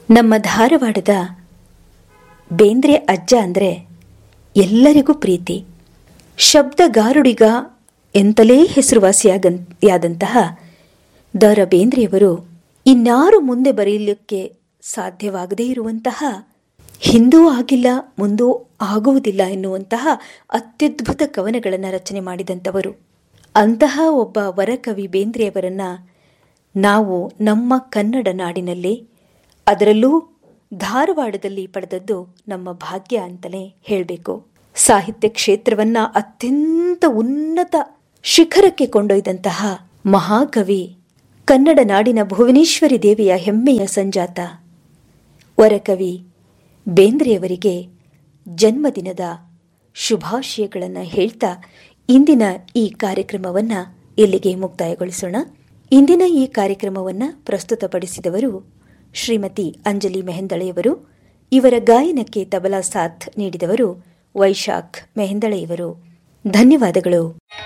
ನಮ್ಮ ಧಾರವಾಡದ ಬೇಂದ್ರೆ ಅಜ್ಜ ಅಂದರೆ ಎಲ್ಲರಿಗೂ ಪ್ರೀತಿ ಶಬ್ದಗಾರುಡಿಗ ಎಂತಲೇ ಹೆಸರುವಾಸಿಯಾಗಂತಾದಂತಹ ದ ರ ಬೇಂದ್ರೆಯವರು ಇನ್ಯಾರು ಮುಂದೆ ಬರೆಯಲಿಕ್ಕೆ ಸಾಧ್ಯವಾಗದೇ ಇರುವಂತಹ ಹಿಂದೂ ಆಗಿಲ್ಲ ಮುಂದೂ ಆಗುವುದಿಲ್ಲ ಎನ್ನುವಂತಹ ಅತ್ಯದ್ಭುತ ಕವನಗಳನ್ನು ರಚನೆ ಮಾಡಿದಂಥವರು ಅಂತಹ ಒಬ್ಬ ವರಕವಿ ಬೇಂದ್ರೆಯವರನ್ನ ನಾವು ನಮ್ಮ ಕನ್ನಡ ನಾಡಿನಲ್ಲಿ ಅದರಲ್ಲೂ ಧಾರವಾಡದಲ್ಲಿ ಪಡೆದದ್ದು ನಮ್ಮ ಭಾಗ್ಯ ಅಂತಲೇ ಹೇಳಬೇಕು ಸಾಹಿತ್ಯ ಕ್ಷೇತ್ರವನ್ನ ಅತ್ಯಂತ ಉನ್ನತ ಶಿಖರಕ್ಕೆ ಕೊಂಡೊಯ್ದಂತಹ ಮಹಾಕವಿ ಕನ್ನಡ ನಾಡಿನ ಭುವನೇಶ್ವರಿ ದೇವಿಯ ಹೆಮ್ಮೆಯ ಸಂಜಾತ ವರಕವಿ ಬೇಂದ್ರೆಯವರಿಗೆ ಜನ್ಮದಿನದ ಶುಭಾಶಯಗಳನ್ನು ಹೇಳ್ತಾ ಇಂದಿನ ಈ ಕಾರ್ಯಕ್ರಮವನ್ನು ಇಲ್ಲಿಗೆ ಮುಕ್ತಾಯಗೊಳಿಸೋಣ ಇಂದಿನ ಈ ಕಾರ್ಯಕ್ರಮವನ್ನು ಪ್ರಸ್ತುತಪಡಿಸಿದವರು ಶ್ರೀಮತಿ ಅಂಜಲಿ ಮೆಹಂದಳೆಯವರು ಇವರ ಗಾಯನಕ್ಕೆ ತಬಲಾ ಸಾಥ್ ನೀಡಿದವರು ವೈಶಾಖ್ ಮೆಹಂದಳೆಯವರು ಧನ್ಯವಾದಗಳು